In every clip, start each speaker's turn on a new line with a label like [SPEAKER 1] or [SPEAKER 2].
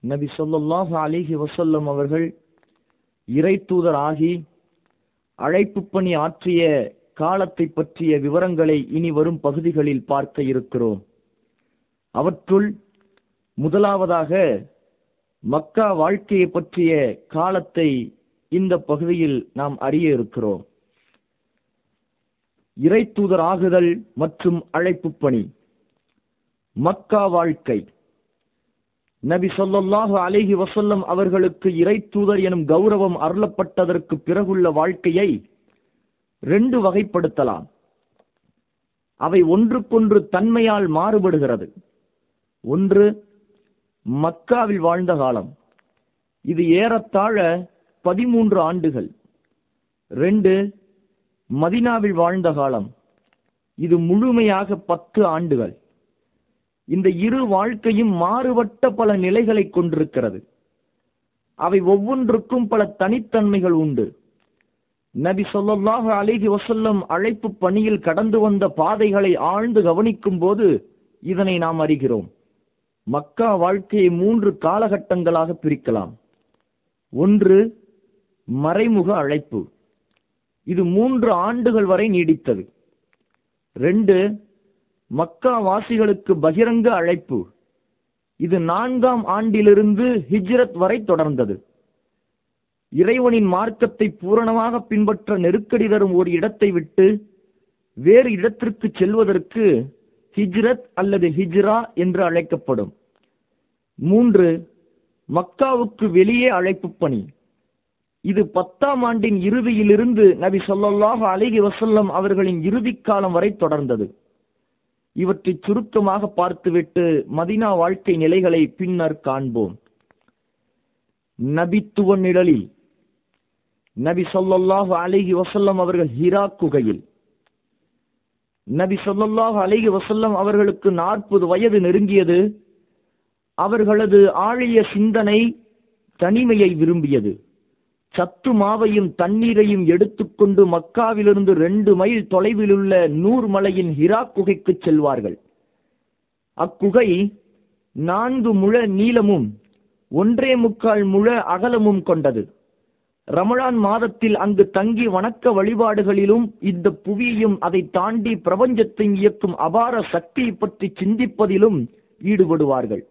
[SPEAKER 1] நபி ஸல்லல்லாஹு அலைஹி வஸல்லம் அவர்கள் இறை தூதராகி அழைப்பு பணி ஆற்றிய காலத்தை பற்றிய விவரங்களை இனி வரும் பகுதிகளில் பார்க்க இருக்கிறோம் அவற்றுள் முதலாவதாக மக்கா வாழ்க்கையை பற்றிய காலத்தை இந்த பகுதியில் நாம் அறிய இருக்கிறோம் இறை தூதராகுதல் மற்றும் அழைப்பு பணி மக்கா வாழ்க்கை நபி ஸல்லல்லாஹு அலைஹி வஸல்லம் அவர்களுக்கு இறை தூதர் எனும் கௌரவம் அருளப்பட்டதற்கு பிறகுள்ள வாழ்க்கையை ரெண்டு வகைப்படுத்தலாம் அவை ஒன்றுக்கொன்று தன்மையால் மாறுபடுகிறது ஒன்று மக்காவில் வாழ்ந்த காலம் இது ஏறத்தாழ பதிமூன்று ஆண்டுகள் ரெண்டு மதினாவில் வாழ்ந்த காலம் இது முழுமையாக பத்து ஆண்டுகள் இந்த இரு வாழ்க்கையும் மாறுபட்ட பல நிலைகளை கொண்டிருக்கிறது அவை ஒவ்வொன்றுக்கும் பல தனித்தன்மைகள் உண்டு நபி ஸல்லல்லாஹு அலைஹி வஸல்லம் அழைப்பு பணியில் கடந்து வந்த பாதைகளை ஆழ்ந்து கவனிக்கும் போது இதனை நாம் அறிகிறோம் மக்கா வாழ்க்கையை மூன்று காலகட்டங்களாக பிரிக்கலாம் ஒன்று மறைமுக அழைப்பு இது மூன்று ஆண்டுகள் வரை நீடித்தது ரெண்டு மக்கா வாசிகளுக்கு பகிரங்க அழைப்பு இது நான்காம் ஆண்டிலிருந்து ஹிஜ்ரத் வரை தொடர்ந்தது இறைவனின் மார்க்கத்தை பூரணமாக பின்பற்ற நெருக்கடி தரும் ஒரு இடத்தை விட்டு வேறு இடத்திற்கு செல்வதற்கு ஹிஜ்ரத் அல்லது ஹிஜ்ரா என்று அழைக்கப்படும் மூன்று மக்காவுக்கு வெளியே அழைப்பு பணி இது பத்தாம் ஆண்டின் இறுதியிலிருந்து நபி ஸல்லல்லாஹு அலைஹி வஸல்லம் அவர்களின் இறுதி காலம் வரை தொடர்ந்தது இவற்றை சுருக்கமாக பார்த்துவிட்டு மதினா வாழ்க்கை நிலைகளை பின்னர் காண்போம் நபித்துவ நிழலில் நபி ஸல்லல்லாஹு அலைஹி வஸல்லம் அவர்கள் ஹிரா குகையில் நபி ஸல்லல்லாஹு அலைஹி வஸல்லம் அவர்களுக்கு நாற்பது வயது நெருங்கியது அவர்களது ஆழிய சிந்தனை தனிமையை விரும்பியது சத்து மாவையும் தண்ணீரையும் எடுத்துக்கொண்டு மக்காவிலிருந்து ரெண்டு மைல் தொலைவிலுள்ள நூர் மலையின் ஹிரா குகைக்கு செல்வார்கள் அக்குகை நான்கு முழ நீளமும் ஒன்றே முக்கால் முழ அகலமும் கொண்டது ரமலான் மாதத்தில் அங்கு தங்கி வணக்க வழிபாடுகளிலும் இந்த புவியையும் அதை தாண்டி பிரபஞ்சத்தை இயக்கும் அபார சக்தியை பற்றி சிந்திப்பதிலும் ஈடுபடுவார்கள்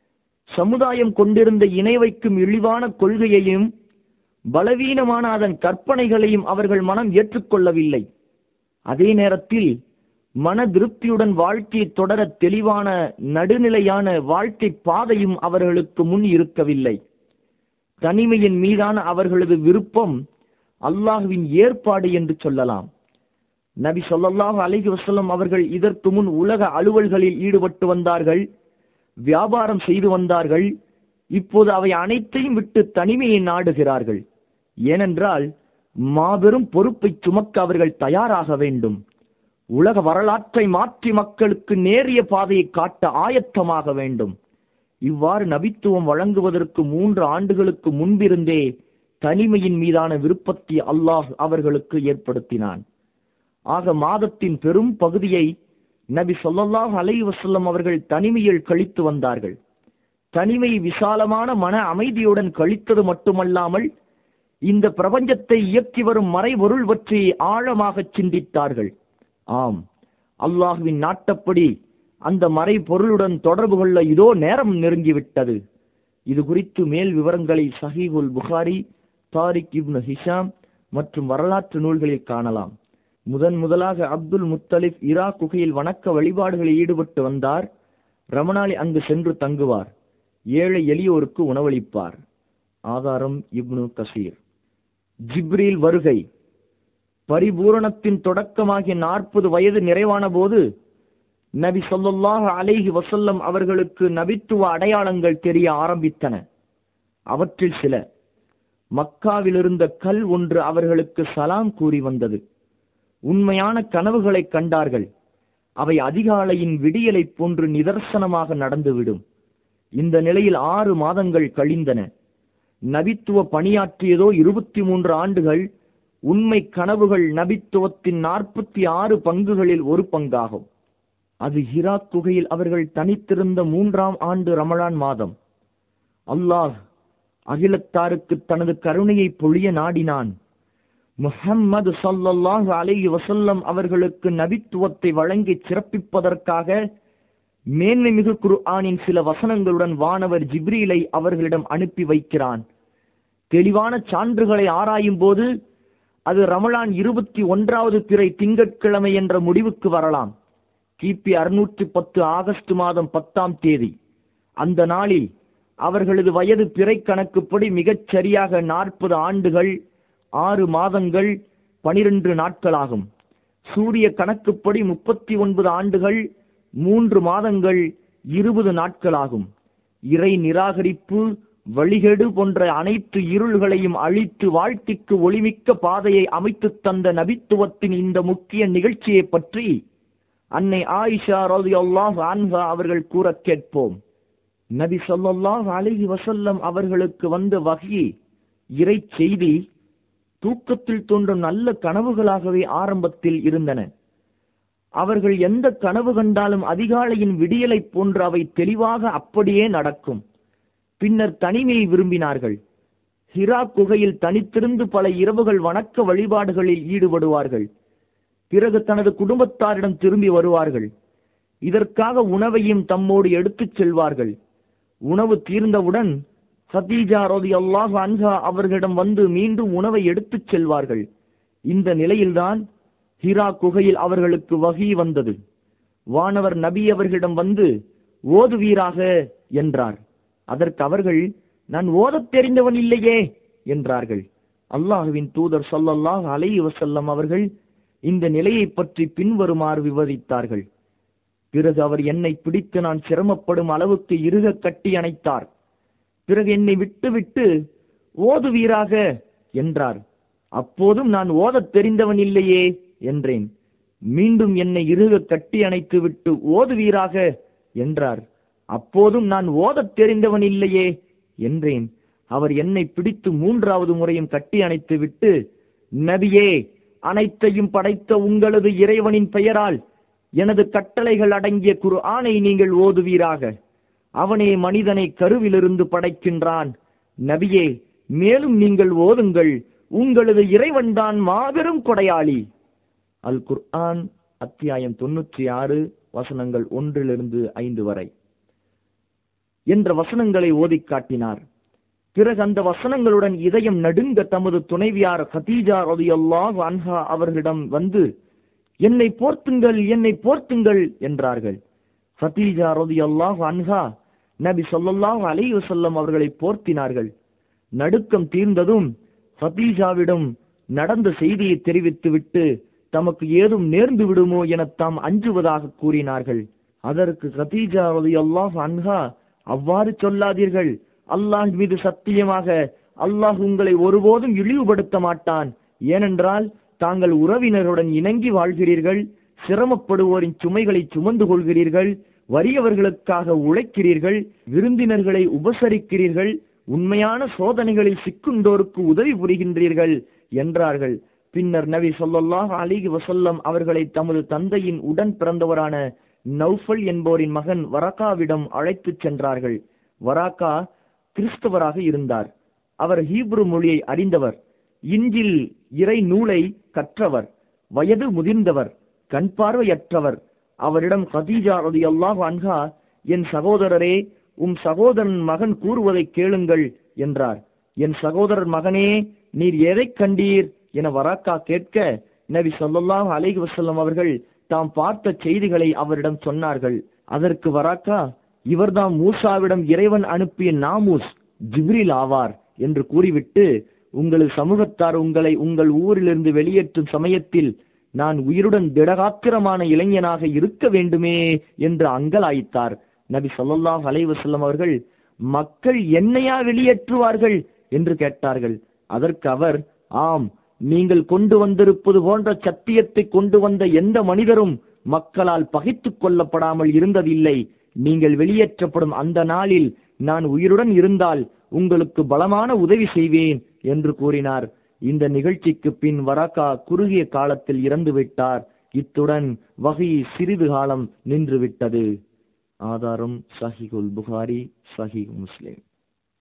[SPEAKER 1] சமுதாயம் கொண்டிருந்த இணை வைக்கும் இழிவான கொள்கையையும் பலவீனமான அதன் கற்பனைகளையும் அவர்கள் மனம் ஏற்றுக்கொள்ளவில்லை அதே நேரத்தில் மன திருப்தியுடன் வாழ்க்கையை தொடர தெளிவான நடுநிலையான வாழ்க்கை பாதையும் அவர்களுக்கு முன் இருக்கவில்லை தனிமையின் மீதான அவர்களது விருப்பம் அல்லாஹுவின் ஏற்பாடு என்று சொல்லலாம் நபி ஸல்லல்லாஹு அலைஹி வஸல்லம் அவர்கள் இதற்கு முன் உலக அலுவல்களில் ஈடுபட்டு வந்தார்கள் வியாபாரம் செய்து வந்தார்கள் இப்போது அவை அனைத்தையும் விட்டு தனிமையை நாடுகிறார்கள் ஏனென்றால் மாபெரும் பொறுப்பை சுமக்க அவர்கள் தயாராக வேண்டும் உலக வரலாற்றை மாற்றி மக்களுக்கு நேரிய பாதையை காட்ட ஆயத்தமாக வேண்டும் இவ்வாறு நபித்துவம் வழங்குவதற்கு மூன்று ஆண்டுகளுக்கு முன்பிருந்தே தனிமையின் மீதான விருப்பத்தை அல்லாஹ் அவர்களுக்கு ஏற்படுத்தினான் ஆக மாதத்தின் பெரும் பகுதியை நபி ஸல்லல்லாஹு அலைஹி வஸல்லம் அவர்கள் தனிமையில் கழித்து வந்தார்கள் தனிமை விசாலமான மன அமைதியுடன் கழித்தது மட்டுமல்லாமல் இந்த பிரபஞ்சத்தை இயக்கி வரும் மறைபொருள் பற்றி ஆழமாக சிந்தித்தார்கள் ஆம் அல்லாஹுவின் நாட்டப்படி அந்த மறை பொருளுடன் தொடர்பு கொள்ள இதோ நேரம் நெருங்கிவிட்டது இது குறித்து மேல் விவரங்களை சஹீகுல் புகாரி தாரிக் இப்னு ஹிஷாம் மற்றும் வரலாற்று நூல்களில் காணலாம் முதன் முதலாக அப்துல் முத்தலிப் இரா குகையில் வணக்க வழிபாடுகளில் ஈடுபட்டு வந்தார் ரமணாலி அங்கு சென்று தங்குவார் ஏழை எளியோருக்கு உணவளிப்பார் ஆதாரம் இப்னு கசீர் ஜிப்ரீல் வருகை பரிபூரணத்தின் தொடக்கமாகிய நாற்பது வயது நிறைவான போது நபி ஸல்லல்லாஹு அலைஹி வஸல்லம் அவர்களுக்கு நபித்துவ அடையாளங்கள் தெரிய ஆரம்பித்தன அவற்றில் சில மக்காவில் இருந்த கல் ஒன்று அவர்களுக்கு சலாம் கூறி வந்தது உண்மையான கனவுகளை கண்டார்கள் அவை அதிகாலையின் விடியலைப் போன்று நிதர்சனமாக நடந்துவிடும் இந்த நிலையில் ஆறு மாதங்கள் கழிந்தன நபித்துவ பணியாற்றியதோ இருபத்தி மூன்று ஆண்டுகள் உண்மை கனவுகள் நபித்துவத்தின் நாற்பத்தி ஆறு பங்குகளில் ஒரு பங்காகும் அது ஹிரா குகையில் அவர்கள் தனித்திருந்த மூன்றாம் ஆண்டு ரமலான் மாதம் அல்லாஹ் அகிலத்தாருக்கு தனது கருணையை பொழிய நாடினான் முஹம்மது ஸல்லல்லாஹு அலைஹி வஸல்லம் அவர்களுக்கு நபித்துவத்தை வழங்கி சிறப்பிப்பதற்காக மேன்மை மிகு குர்ஆனின் சில வசனங்களுடன் வானவர் ஜிப்ரீலை அவர்களிடம் அனுப்பி வைக்கிறான் தெளிவான சான்றுகளை ஆராயும் போது அது ரமலான் இருபத்தி ஒன்றாவது பிறை திங்கட்கிழமை என்ற முடிவுக்கு வரலாம் கிபி அறுநூற்றி பத்து ஆகஸ்ட் மாதம் பத்தாம் தேதி அந்த நாளில் அவர்களது வயது பிறை கணக்குப்படி மிகச் சரியாக நாற்பது ஆண்டுகள் ஆறு மாதங்கள் பனிரெண்டு நாட்களாகும் சூரிய கணக்குப்படி முப்பத்தி ஒன்பது ஆண்டுகள் மூன்று மாதங்கள் இருபது நாட்களாகும் இறை நிராகரிப்பு வழிகேடு போன்ற அனைத்து இருள்களையும் அழித்து வாழ்க்கைக்கு ஒளிமிக்க பாதையை அமைத்துத் தந்த நபித்துவத்தின் இந்த முக்கிய நிகழ்ச்சியை பற்றி அன்னை ஆயிஷா ரலியல்லாஹு அன்ஹா அவர்கள் கூறக் கேட்போம் நபி ஸல்லல்லாஹு அலைஹி வஸல்லம் அவர்களுக்கு வந்த வகி இறை செய்தி தூக்கத்தில் தோன்றும் நல்ல கனவுகளாகவே ஆரம்பத்தில் இருந்தன அவர்கள் எந்த கனவு கண்டாலும் அதிகாலையின் விடியலைப் போன்று அவை தெளிவாக அப்படியே நடக்கும் பின்னர் தனிமையை விரும்பினார்கள் ஹிரா குகையில் தனித்திருந்து பல இரவுகள் வணக்க வழிபாடுகளில் ஈடுபடுவார்கள் பிறகு தனது குடும்பத்தாரிடம் திரும்பி வருவார்கள் இதற்காக உணவையும் தம்மோடு எடுத்துச் செல்வார்கள் உணவு தீர்ந்தவுடன் சதீஜா ரதி அல்லாஹ் அன்ஹா அவர்களிடம் வந்து மீண்டும் உணவை எடுத்துச் செல்வார்கள் இந்த நிலையில்தான் ஹிரா குகையில் அவர்களுக்கு வகி வந்தது வானவர் நபி அவர்களிடம் வந்து ஓதுவீராக என்றார் அதற்கு அவர்கள் நான் ஓதத் தெரிந்தவன் இல்லையே என்றார்கள் அல்லாஹுவின் தூதர் ஸல்லல்லாஹு அலைஹி வஸல்லம் அவர்கள் இந்த நிலையை பற்றி பின்வருமாறு விவரித்தார்கள் பிறகு அவர் என்னை பிடித்து நான் சிரமப்படும் அளவுக்கு இறுக கட்டி அணைத்தார் பிறகு என்னை விட்டு விட்டு ஓதுவீராக என்றார் அப்போதும் நான் ஓதத் தெரிந்தவன் இல்லையே என்றேன் மீண்டும் என்னை இறுக கட்டி அணைத்து விட்டு ஓதுவீராக என்றார் அப்போதும் நான் ஓதத் தெரிந்தவன் இல்லையே என்றேன் அவர் என்னை பிடித்து மூன்றாவது முறையும் கட்டி அணைத்து விட்டு நபியே அனைத்தையும் படைத்த உங்களது இறைவனின் பெயரால் எனது கட்டளைகள் அடங்கிய குரு ஆணை நீங்கள் ஓதுவீராக அவனே மனிதனை கருவிலிருந்து படைக்கின்றான் நபியே மேலும் நீங்கள் ஓதுங்கள் உங்களது இறைவன்தான் மாபெரும் கொடையாளி அல் குர்ஆன் அத்தியாயம் தொன்னூற்றி ஆறு வசனங்கள் ஒன்றிலிருந்து ஐந்து வரை என்ற வசனங்களை ஓதிக் காட்டினார் பிறகு அந்த வசனங்களுடன் இதயம் நடுங்க தமது துணைவியார் கதீஜா ரலியல்லாஹு அன்ஹா அவர்களிடம் வந்து என்னை போர்த்துங்கள் என்னை போர்த்துங்கள் என்றார்கள் கதீஜா ரலியல்லாஹு அன்ஹா நபி ஸல்லல்லாஹு அலைஹி வஸல்லம் அவர்களை போர்த்தினார்கள் நடுக்கம் தீர்ந்ததும் கதீஜாவிடம் நடந்த செய்தியை தெரிவித்துவிட்டு தமக்கு ஏதும் நேர்ந்து விடுமோ என தாம் அஞ்சுவதாக கூறினார்கள் அதற்கு கதீஜா ரலியல்லாஹு அன்ஹா அவ்வாறு சொல்லாதீர்கள் அல்லாஹ் மீது சத்தியமாக அல்லாஹ் உங்களை ஒருபோதும் இழிவுபடுத்த மாட்டான் ஏனென்றால் தாங்கள் உறவினருடன் இணங்கி வாழ்கிறீர்கள் சிரமப்படுவோரின் சுமைகளை சுமந்து கொள்கிறீர்கள் வறியவர்களுக்காக உழைக்கிறீர்கள் விருந்தினர்களை உபசரிக்கிறீர்கள் உண்மையான சோதனைகளில் சிக்குண்டோருக்கு உதவி புரிகின்றீர்கள் என்றார்கள் பின்னர் நபி ஸல்லல்லாஹு அலைஹி வஸல்லம் அவர்களை தமது தந்தையின் உடன் பிறந்தவரான நௌஃபல் என்போரின் மகன் வரகாவிடம் அழைத்துச் சென்றார்கள் வராக்கா கிறிஸ்தவராக இருந்தார் அவர் ஹீப்ரு மொழியை அறிந்தவர் இன்றில் இறை நூலை கற்றவர் வயது முதிர்ந்தவர் கண் பார்வையற்றவர் அவரிடம் கதீஜா ரலியல்லாஹு அன்ஹா என் சகோதரரே உம் சகோதரன் மகன் கூறுவதை கேளுங்கள் என்றார் என் சகோதரர் மகனே நீர் எதைக் கண்டீர் என வராக்கா கேட்க நபி ஸல்லல்லாஹு அலைஹி வஸல்லம் அவர்கள் தாம் பார்த்த செய்திகளை அவரிடம் சொன்னார்கள் அதற்கு வராக்கா இவர்தாம் மூசாவிடம் இறைவன் அனுப்பிய நாமூஸ் ஜிப்ரில் ஆவார் என்று கூறிவிட்டு உங்களது சமூகத்தார் உங்களை உங்கள் ஊரிலிருந்து வெளியேற்றும் சமயத்தில் நான் உயிருடன் திடகாத்திரமான இளைஞனாக இருக்க வேண்டுமே என்று அங்கலாய்த்தார் நபி ஸல்லல்லாஹு அலைஹி வஸல்லம் அவர்கள் மக்கள் என்னையா வெளியேற்றுவார்கள் என்று கேட்டார்கள் அதற்கு அவர் ஆம் நீங்கள் கொண்டு வந்திருப்பது போன்ற சத்தியத்தை கொண்டு வந்த எந்த மனிதரும் மக்களால் பகைத்துக் கொள்ளப்படாமல் இருந்ததில்லை நீங்கள் வெளியேற்றப்படும் அந்த நாளில் நான் உயிருடன் இருந்தால் உங்களுக்கு பலமான உதவி செய்வேன் என்று கூறினார் இந்த நிகழ்ச்சிக்கு பின் வரக்கா குறுகிய காலத்தில் இறந்து விட்டார் இத்துடன் வகை சிறிது காலம் நின்று விட்டது ஆதாரம் சஹிகுல் புகாரி சஹி முஸ்லிம்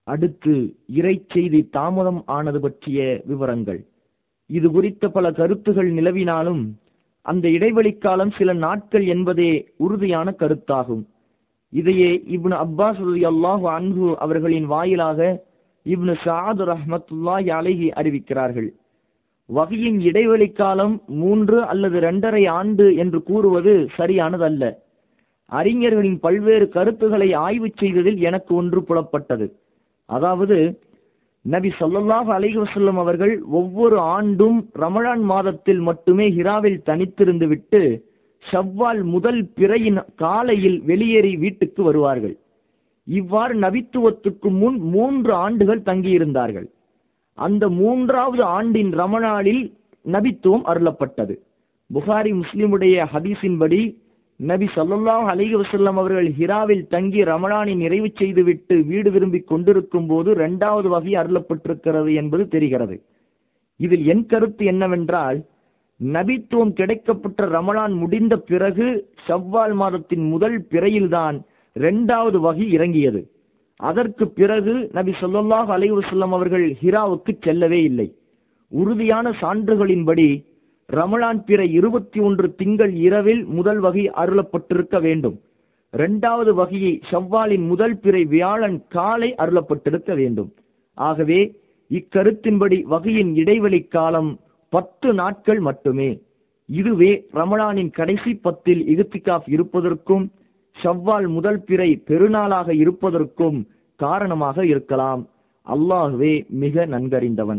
[SPEAKER 1] அடுத்து இறை செய்தி தாமதம் ஆனது பற்றிய விவரங்கள் இது குறித்த பல கருத்துகள் நிலவினாலும் அந்த இடைவெளி காலம் சில நாட்கள் என்பதே உறுதியான கருத்தாகும் இதையே இப்னு அப்பாஸ் அல்லாஹு அன்ஹு அவர்களின் வாயிலாக இப்னு சாத் ரஹ்மத்துல்லாஹி அலைஹி அறிவிக்கிறார்கள் வகையின் இடைவெளி காலம் மூன்று அல்லது இரண்டரை ஆண்டு என்று கூறுவது சரியானதல்ல அறிஞர்களின் பல்வேறு கருத்துக்களை ஆய்வு செய்ததில் எனக்கு ஒன்று புலப்பட்டது அதாவது நபி ஸல்லல்லாஹு அலைஹி வஸல்லம் அவர்கள் ஒவ்வொரு ஆண்டும் ரமலான் மாதத்தில் மட்டுமே ஹிராவில் தனித்திருந்து விட்டு ஷவ்வால் முதல் பிறையின் காலையில் வெளியேறி வீட்டுக்கு வருவார்கள் இவ்வாறு நபித்துவத்துக்கு முன் மூன்று ஆண்டுகள் தங்கியிருந்தார்கள் அந்த மூன்றாவது ஆண்டின் ரமணானில் நபித்துவம் அருளப்பட்டது புகாரி முஸ்லிமுடைய ஹதீஸின்படி நபி ஸல்லல்லாஹு அலைஹி வஸல்லம் அவர்கள் ஹிராவில் தங்கி ரமணானை நிறைவு செய்துவிட்டு வீடு திரும்பி கொண்டிருக்கும் போது இரண்டாவது வகை அருளப்பட்டிருக்கிறது என்பது தெரிகிறது இதில் என் கருத்து என்னவென்றால் நபித்துவம் கிடைக்கப்பட்ட ரமலான் முடிந்த பிறகு ஷவ்வால் மாதத்தின் முதல் பிறையில்தான் இரண்டாவது வகை இறங்கியது அதற்கு பிறகு நபி ஸல்லல்லாஹு அலைஹி வஸல்லம் அவர்கள் ஹிராவுக்கு செல்லவே இல்லை உறுதியான சான்றுகளின்படி ரமலான் பிற இருபத்தி ஒன்று திங்கள் இரவில் முதல் வகை அருளப்பட்டிருக்க வேண்டும் இரண்டாவது வகையை ஷவ்வாலின் முதல் பிறை வியாழன் காலை அருளப்பட்டிருக்க வேண்டும் ஆகவே இக்கருத்தின்படி வகையின் இடைவெளி காலம் பத்து நாட்கள் மட்டுமே இதுவே ரமலானின் கடைசி பத்தில் இகுத்திகாஃப் இருப்பதற்கும் ஷவ்வால் முதல் பிறை பெருநாளாக இருப்பதற்கும் காரணமாக இருக்கலாம் அல்லாஹுவே மிக நன்கறிந்தவன்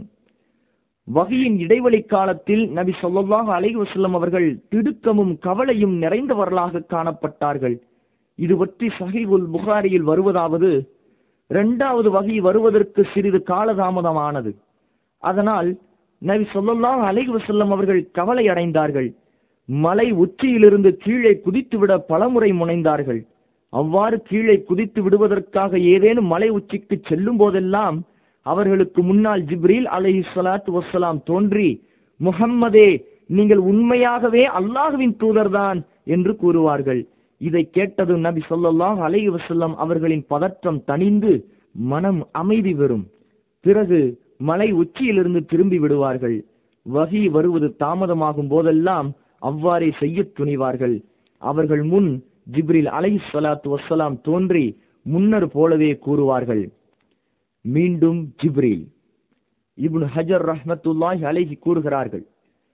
[SPEAKER 1] வகையின் இடைவெளி காலத்தில் நபி ஸல்லல்லாஹு அலைஹி வஸல்லம் அவர்கள் திடுக்கமும் கவலையும் நிறைந்தவர்களாக காணப்பட்டார்கள் இது பற்றி சஹீஹுல் புகாரியில் வருவதாவது இரண்டாவது வகை வருவதற்கு சிறிது காலதாமதமானது அதனால் நபி ஸல்லல்லாஹு அலைஹி வஸல்லம் அவர்கள் கவலை அடைந்தார்கள் மலை உச்சியிலிருந்து கீழே குதித்துவிட பலமுறை முனைந்தார்கள் அவ்வாறு கீழே குதித்து விடுவதற்காக ஏதேனும் மலை உச்சிக்கு செல்லும் போதெல்லாம் அவர்களுக்கு முன்னால் ஜிப்ரீல் அலைஹி ஸலாத்து வஸ்ஸலாம் தோன்றி முஹம்மதே நீங்கள் உண்மையாகவே அல்லாஹுவின் தூதர்தான் என்று கூறுவார்கள் இதை கேட்டதும் நபி ஸல்லல்லாஹு அலைஹி வஸல்லம் அவர்களின் பதற்றம் தணிந்து மனம் அமைதி பெறும் பிறகு மலை உச்சியிலிருந்து திரும்பி விடுவார்கள் வகி வருவது தாமதமாகும் போதெல்லாம் அவ்வாறே செய்யத் துணிவார்கள் அவர்கள் முன் ஜிப்ரில் அலைஹி ஸலாத்து வஸ்ஸலாம் தோன்றி முன்னர் போலவே கூறுவார்கள் மீண்டும் ஜிப்ரீல் இப்னு ஹஜர் ரஹ்மத்துல்லாஹி அலைஹி கூறுகிறார்கள்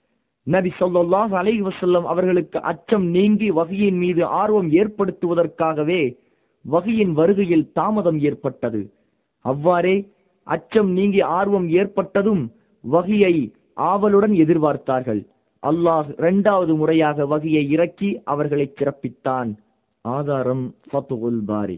[SPEAKER 1] நபி ஸல்லல்லாஹு அலைஹி வஸல்லம் அவர்களுக்கு அச்சம் நீங்கி வகையின் மீது ஆர்வம் ஏற்படுத்துவதற்காகவே வகையின் வருகையில் தாமதம் ஏற்பட்டது அவ்வாறே அச்சம் நீங்கி ஆர்வம் ஏற்பட்டதும் வகையை ஆவலுடன் எதிர்பார்த்தார்கள் அல்லாஹ் இரண்டாவது முறையாக வகையை இறக்கி அவர்களை சிறப்பித்தான் ஆதாரம் ஃபத்துல் பாரி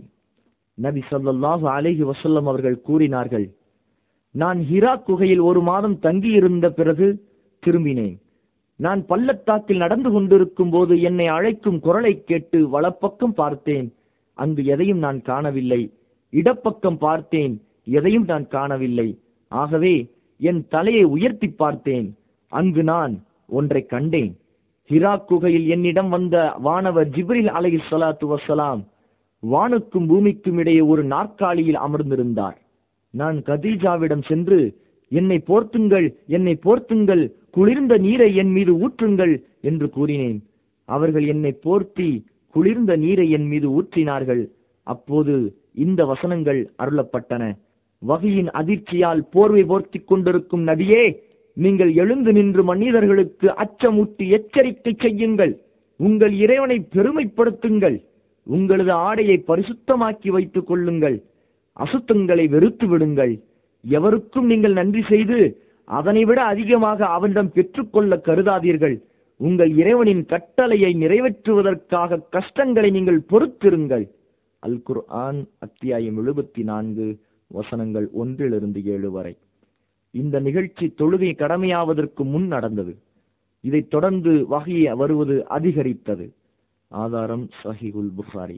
[SPEAKER 1] நபி ஸல்லல்லாஹு அலைஹி வஸல்லம் அவர்கள் கூறினார்கள் நான் ஹிரா குகையில் ஒரு மாதம் தங்கியிருந்த பிறகு திரும்பினேன் நான் பள்ளத்தாக்கில் நடந்து கொண்டிருக்கும் போது என்னை அழைக்கும் குரலை கேட்டு வலப்பக்கம் பார்த்தேன் அங்கு எதையும் நான் காணவில்லை இடப்பக்கம் பார்த்தேன் எதையும் நான் காணவில்லை ஆகவே என் தலையை உயர்த்தி பார்த்தேன் அங்கு நான் ஒன்றை கண்டேன் ஹிரா குகையில் என்னிடம் வந்த வானவர் ஜிப்ரில் அலைஹி ஸலாத்து வஸலாம் வானுக்கும் பூமிக்கும் இடையே ஒரு நாற்காலியில் அமர்ந்திருந்தார் நான் கதீஜாவிடம் சென்று என்னை போர்த்துங்கள் என்னை போர்த்துங்கள் குளிர்ந்த நீரை என் மீது ஊற்றுங்கள் என்று கூறினேன் அவர்கள் என்னை போர்த்தி குளிர்ந்த நீரை என் மீது ஊற்றினார்கள் அப்போது இந்த வசனங்கள் அருளப்பட்டன வகையின் அதிர்ச்சியால் போர்வை போர்த்திக் கொண்டிருக்கும் நபியே நீங்கள் எழுந்து நின்று மனிதர்களுக்கு அச்சமூட்டி எச்சரிக்கை செய்யுங்கள் உங்கள் இறைவனை பெருமைப்படுத்துங்கள் உங்களது ஆடையை பரிசுத்தமாக்கி வைத்துக் கொள்ளுங்கள் அசுத்தங்களை வெறுத்து விடுங்கள் எவருக்கும் நீங்கள் நன்றி செய்து அதனை விட அதிகமாக அவனிடம் பெற்றுக்கொள்ள கருதாதீர்கள் உங்கள் இறைவனின் கட்டளையை நிறைவேற்றுவதற்காக கஷ்டங்களை நீங்கள் பொறுத்திருங்கள் அல் குர்ஆன் அத்தியாயம் எழுபத்தி நான்கு வசனங்கள் ஒன்றிலிருந்து ஏழு வரை இந்த நிகழ்ச்சி தொழுகை கடமையாவதற்கு முன் நடந்தது இதைத் தொடர்ந்து வகைய வருவது அதிகரித்தது ஆதாரம் சஹிகுல் புகாரி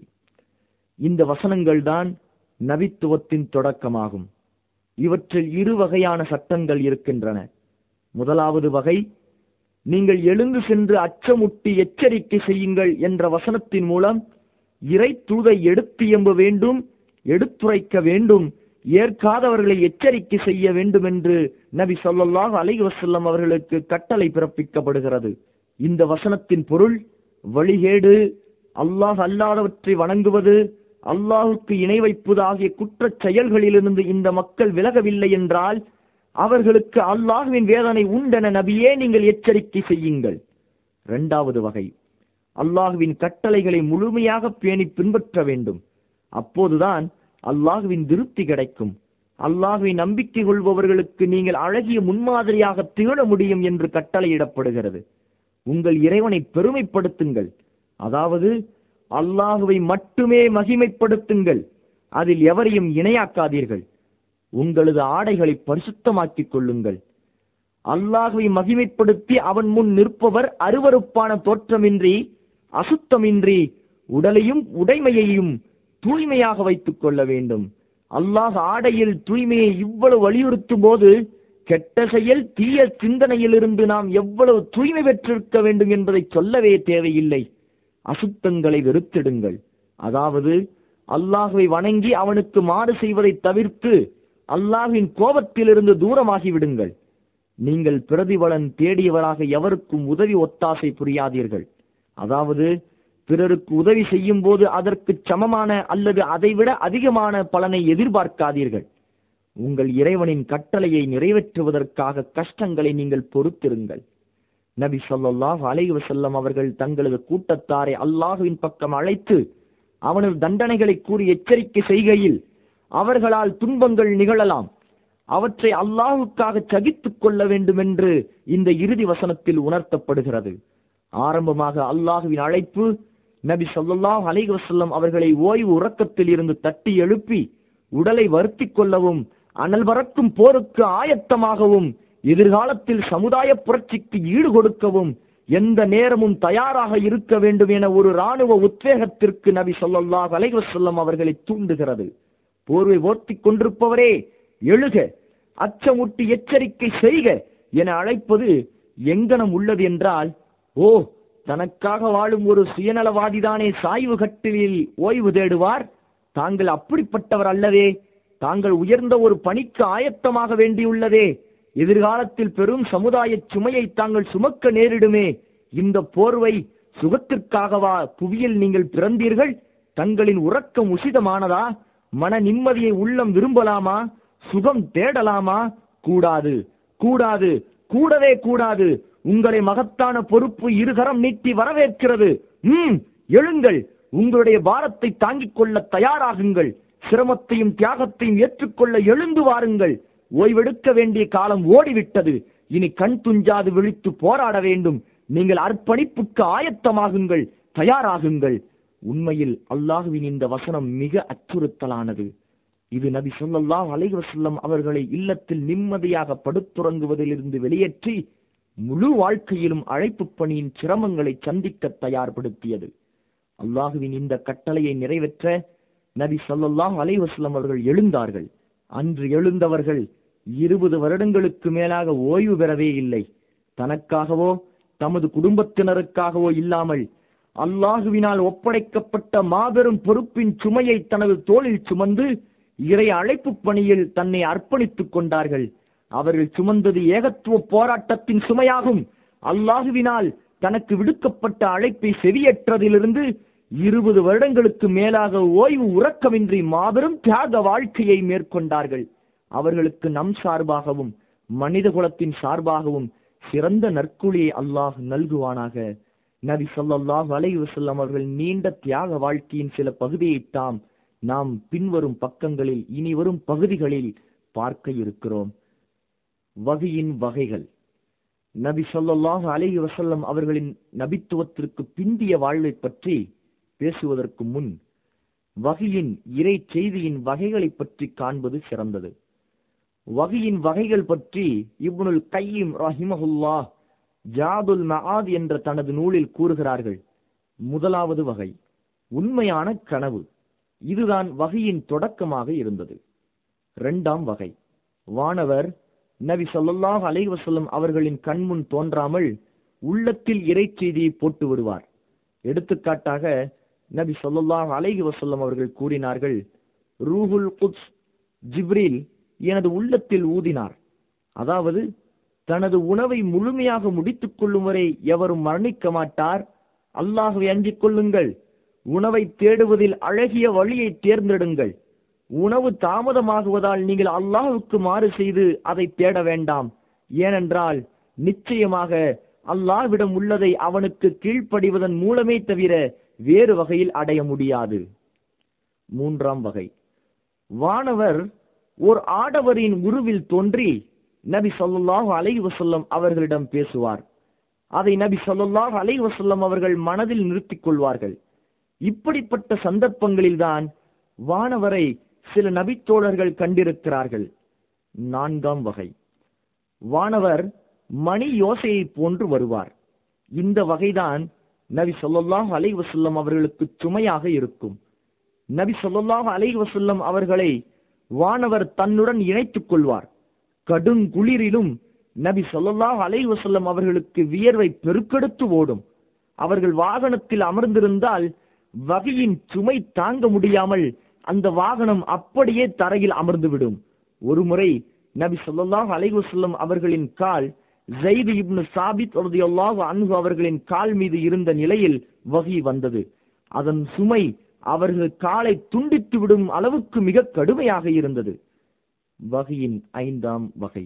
[SPEAKER 1] இந்த வசனங்கள் தான் நபித்துவத்தின் தொடக்கமாகும் இவற்றில் இரு வகையான சட்டங்கள் இருக்கின்றன முதலாவது வகை நீங்கள் எழுந்து சென்று அச்சமுட்டி எச்சரிக்கை செய்யுங்கள் என்ற வசனத்தின் மூலம் இறை தூதை எடுத்து எம்ப வேண்டும் எடுத்துரைக்க வேண்டும் ஏற்காதவர்களை எச்சரிக்கை செய்ய வேண்டும் என்று நபி ஸல்லல்லாஹு அலைஹி வஸல்லம் அவர்களுக்கு கட்டளை பிறப்பிக்கப்படுகிறது இந்த வசனத்தின் பொருள் வழிகேடு அல்லாஹ் அல்லாதவற்றை வணங்குவது அல்லாஹுக்கு இணை வைப்பது ஆகிய குற்றச் செயல்களிலிருந்து இந்த மக்கள் விலகவில்லை என்றால் அவர்களுக்கு அல்லாஹுவின் வேதனை உண்டென நபியே நீங்கள் எச்சரிக்கை செய்யுங்கள் இரண்டாவது வகை அல்லாஹுவின் கட்டளைகளை முழுமையாக பேணி பின்பற்ற வேண்டும் அப்போதுதான் அல்லாஹுவின் திருப்தி கிடைக்கும் அல்லாஹுவை நம்பிக்கை கொள்பவர்களுக்கு நீங்கள் அழகிய முன்மாதிரியாக திகழ முடியும் என்று கட்டளையிடப்படுகிறது உங்கள் இறைவனை பெருமைப்படுத்துங்கள் அதாவது அல்லாஹுவை மட்டுமே மகிமைப்படுத்துங்கள் அதில் எவரையும் இணையாக்காதீர்கள் உங்களது ஆடைகளை பரிசுத்தமாக்கிக் கொள்ளுங்கள் அல்லாஹுவை மகிமைப்படுத்தி அவன் முன் நிற்பவர் அருவருப்பான தோற்றமின்றி அசுத்தமின்றி உடலையும் உடைமையையும் தூய்மையாக வைத்துக் கொள்ள வேண்டும் அல்லாஹ் ஆடையில் தூய்மையை இவ்வளவு வலியுறுத்தும் போது கெட்ட செயல் தீய சிந்தனையிலிருந்து நாம் எவ்வளவு தூய்மை பெற்றிருக்க வேண்டும் என்பதை சொல்லவே தேவையில்லை அசுத்தங்களை வெறுத்திடுங்கள் அதாவது அல்லாஹுவை வணங்கி அவனுக்கு மாறு செய்வதை தவிர்த்து அல்லாஹ்வின் கோபத்திலிருந்து தூரமாகி விடுங்கள் நீங்கள் பிரதிபலன் தேடியவராக எவருக்கும் உதவி ஒத்தாசை புரியாதீர்கள் அதாவது பிறருக்கு உதவி செய்யும் போது அதற்கு சமமான அல்லது அதைவிட அதிகமான பலனை எதிர்பார்க்காதீர்கள் உங்கள் இறைவனின் கட்டளையை நிறைவேற்றுவதற்காக கஷ்டங்களை நீங்கள் பொறுத்திருங்கள் நபி ஸல்லல்லாஹு அலைஹி வஸல்லம் அவர்கள் தங்களது கூட்டத்தாரை அல்லாஹுவின் பக்கம் அழைத்து அவனது தண்டனைகளை கூறி எச்சரிக்கை செய்கையில் அவர்களால் துன்பங்கள் நிகழலாம் அவற்றை அல்லாஹுக்காக சகித்துக் கொள்ள வேண்டும் என்று இந்த இறுதி வசனத்தில் உணர்த்தப்படுகிறது ஆரம்பமாக அல்லாஹுவின் அழைப்பு நபி ஸல்லல்லாஹு அலைஹி வஸல்லம் அவர்களை ஓய்வு உறக்கத்தில் இருந்து தட்டி எழுப்பி உடலை வருத்திக் கொள்ளவும் அனல் பறக்கும் போருக்கு ஆயத்தமாகவும் எதிர்காலத்தில் சமுதாய புரட்சிக்கு ஈடு கொடுக்கவும் எந்த நேரமும் தயாராக இருக்க வேண்டும் என ஒரு ராணுவ உத்வேகத்திற்கு நபி ஸல்லல்லாஹு அலைஹி வஸல்லம் அவர்களை தூண்டுகிறது போர்வை ஓர்த்திக் கொண்டிருப்பவரே எழுக அச்சமுட்டி எச்சரிக்கை செய்க என அழைப்பது எங்கனம் உள்ளது என்றால் ஓ தனக்காக வாழும் ஒரு சுயநலவாதிதானே சாய்வு கட்டிலில் ஓய்வு தேடுவார் தாங்கள் அப்படிப்பட்டவர் அல்லவே தாங்கள் உயர்ந்த ஒரு பணிக்கு ஆயத்தமாக வேண்டியுள்ளதே எதிர்காலத்தில் பெரும் சமுதாய சுமையை தாங்கள் சுமக்க நேரிடுமே இந்த போர்வை சுகத்திற்காகவா புவியில் நீங்கள் பிறந்தீர்கள் தங்களின் உறக்கம் உசிதமானதா மன நிம்மதியை உள்ளம் விரும்பலாமா சுகம் தேடலாமா கூடாது கூடாது கூடவே கூடாது உங்களை மகத்தான பொறுப்பு இருகரம் நீட்டி வரவேற்கிறது ம் எழுங்கள் உங்களுடைய பாரத்தை தாங்கிக் கொள்ள தயாராகுங்கள் சிரமத்தையும் தியாகத்தையும் ஏற்றுக்கொள்ள எழுந்து வாருங்கள் ஓய்வெடுக்க வேண்டிய காலம் ஓடிவிட்டது இனி கண் துஞ்சாது விழித்து போராட வேண்டும் நீங்கள் அர்ப்பணிப்புக்கு ஆயத்தமாகுங்கள் தயாராகுங்கள் உண்மையில் அல்லாஹுவின் இந்த வசனம் மிக அச்சுறுத்தலானது இது நபி ஸல்லல்லாஹு அலைஹி வஸல்லம் அவர்களை இல்லத்தில் நிம்மதியாக படுத்துறங்குவதிலிருந்து வெளியேற்றி முழு வாழ்க்கையிலும் அழைப்பு பணியின் சிரமங்களை சந்திக்க தயார்படுத்தியது அல்லாஹுவின் இந்த கட்டளையை நிறைவேற்ற நபி ஸல்லல்லாஹு அலைஹி வஸல்லம் அவர்கள் எழுந்தார்கள் அன்று எழுந்தவர்கள் இருபது வருடங்களுக்கு மேலாக ஓய்வு பெறவே இல்லை தனக்காகவோ தமது குடும்பத்தினருக்காகவோ இல்லாமல் அல்லாஹுவினால் ஒப்படைக்கப்பட்ட மாபெரும் பொறுப்பின் சுமையை தனது தோளில் சுமந்து இறை அழைப்பு பணியில் தன்னை அர்ப்பணித்துக் கொண்டார்கள் அவர்கள் சுமந்தது ஏகத்துவ போராட்டத்தின் சுமையாகும் அல்லாஹுவினால் தனக்கு விடுக்கப்பட்ட அழைப்பை செவியேற்றதிலிருந்து இருபது வருடங்களுக்கு மேலாக ஓய்வு உறக்கமின்றி மாபெரும் தியாக வாழ்க்கையை மேற்கொண்டார்கள் அவர்களுக்கு நம் சார்பாகவும் மனித குலத்தின் சார்பாகவும் சிறந்த நற்கூலியை அல்லாஹ் நல்குவானாக நபி ஸல்லல்லாஹு அலைஹி வஸல்லம் அவர்கள் நீண்ட தியாக வாழ்க்கையின் சில பகுதியை தாம் நாம் பின்வரும் பக்கங்களில் இனி வரும் பகுதிகளில் பார்க்க இருக்கிறோம் வகையின் வகைகள் நபி ஸல்லல்லாஹு அலைஹி வஸல்லம் அவர்களின் நபித்துவத்திற்கு பிந்திய வாழ்வை பற்றி பேசுவதற்கு முன் வகையின் இறை செய்தியின் வகைகளை பற்றி காண்பது சிறந்தது வகையின் வகைகள் பற்றி இப்னுல் கையீம் ரஹிமஹுல்லா ஜாதுல் மஆத் என்ற தனது நூலில் கூறுகிறார்கள் முதலாவது வகை உண்மையான கனவு இதுதான் வகையின் தொடக்கமாக இருந்தது இரண்டாம் வகை வானவர் நபி ஸல்லல்லாஹு அலைஹி வஸல்லம் அவர்களின் கண்முன் தோன்றாமல் உள்ளத்தில் இறைச்செய்தியை போட்டு விடுவார் எடுத்துக்காட்டாக நபி ஸல்லல்லாஹு அலைஹி வஸல்லம் அவர்கள் கூறினார்கள் ரூஹுல் குத்ஸ் ஜிப்ரீல் எனது உள்ளத்தில் ஊதினார் அதாவது தனது உணவை முழுமையாக முடித்துக் கொள்ளும் வரை எவரும் மரணிக்க மாட்டார் அல்லாஹுவை அஞ்சிக் கொள்ளுங்கள் உணவை தேடுவதில் அழகிய வழியை தேர்ந்தெடுங்கள் உணவு தாமதமாகுவதால் நீங்கள் அல்லாஹுக்கு மாறு செய்து அதை தேட வேண்டாம் ஏனென்றால் நிச்சயமாக அல்லாஹ்விடம் உள்ளதை அவனுக்கு கீழ்ப்படிவதன் மூலமே தவிர வேறு வகையில் அடைய முடியாது மூன்றாம் வகை வானவர் ஓர் ஆடவரின் உருவில் தோன்றி நபி ஸல்லல்லாஹு அலைஹி வஸல்லம் அவர்களிடம் பேசுவார் அதை நபி ஸல்லல்லாஹு அலைஹி வஸல்லம் அவர்கள் மனதில் நிறுத்திக் கொள்வார்கள் இப்படிப்பட்ட சந்தர்ப்பங்களில்தான் வானவரை சில நபித்தோழர்கள் கண்டிருக்கிறார்கள் நான்காம் வகை வானவர் மணி யோசையை போன்று வருவார் இந்த வகைதான் நபி ஸல்லல்லாஹு அலைஹி வஸல்லம் அவர்களுக்கு சுமையாக இருக்கும் நபி ஸல்லல்லாஹு அலைஹி வஸல்லம் அவர்களை வானவர் தன்னுடன் இணைத்துக் கொள்வார் கடுங்குளிரிலும் நபி ஸல்லல்லாஹு அலைஹி வஸல்லம் அவர்களுக்கு வியர்வை பெருக்கெடுத்து ஓடும் அவர்கள் வாகனத்தில் அமர்ந்திருந்தால் வகையின் சுமை தாங்க முடியாமல் அந்த வாகனம் அப்படியே தரையில் அமர்ந்துவிடும் ஒருமுறை நபி ஸல்லல்லாஹு அலைஹி வஸல்லம் அவர்களின் கால் ஜெயித் இப்னு சாபித் ரலியல்லாஹு அன்ஹு அவர்களின் கால் மீது இருந்த நிலையில் வகி வந்தது அதன் சுமை அவர்கள் காலை துண்டித்து விடும் அளவுக்கு மிக கடுமையாக இருந்தது வகையின் ஐந்தாம் வகை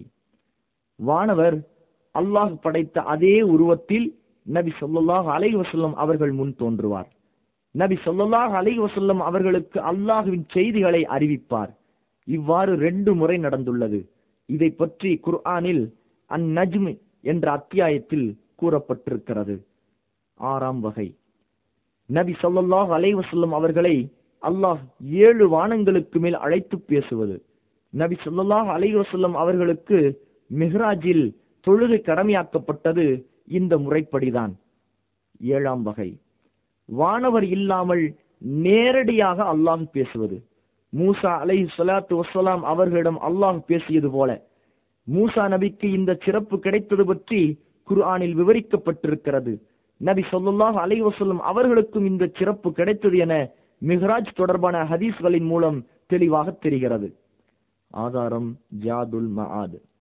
[SPEAKER 1] வானவர் அல்லாஹ் படைத்த அதே உருவத்தில் நபி ஸல்லல்லாஹு அலைஹி வஸல்லம் அவர்கள் முன் தோன்றுவார் நபி ஸல்லல்லாஹு அலைஹி வஸல்லம் அவர்களுக்கு அல்லாஹ்வின் செய்திகளை அறிவிப்பார் இவ்வாறு ரெண்டு முறை நடந்துள்ளது இதை பற்றி குர்ஆனில் அந் நஜ்ம் என்ற அத்தியாயத்தில் கூறப்பட்டிருக்கிறது ஆறாம் வகை நபி ஸல்லல்லாஹு அலைஹி வஸல்லம் அவர்களை அல்லாஹ் ஏழு வானங்களுக்கு மேல் அழைத்து பேசுவது நபி ஸல்லல்லாஹு அலைஹி வஸல்லம் அவர்களுக்கு மிஹ்ராஜில் தொழுகை கடமையாக்கப்பட்டது இந்த முறைப்படிதான் ஏழாம் வகை வானவர் இல்லாமல் நேரடியாக அல்லாஹ் பேசுவது மூசா அலை சலாத்து வசலாம் அவர்களிடம் அல்லாஹ் பேசியது போல மூசா நபிக்கு இந்த சிறப்பு கிடைத்தது பற்றி குர்ஆனில் விவரிக்கப்பட்டிருக்கிறது நபி ஸல்லல்லாஹு அலைஹி வஸல்லம் அவர்களுக்கும் இந்த சிறப்பு கிடைத்தது என மிஹ்ராஜ் தொடர்பான ஹதீஸ்களின் மூலம் தெளிவாக தெரிகிறது ஆதாரம் ஜாதுல் மஆத்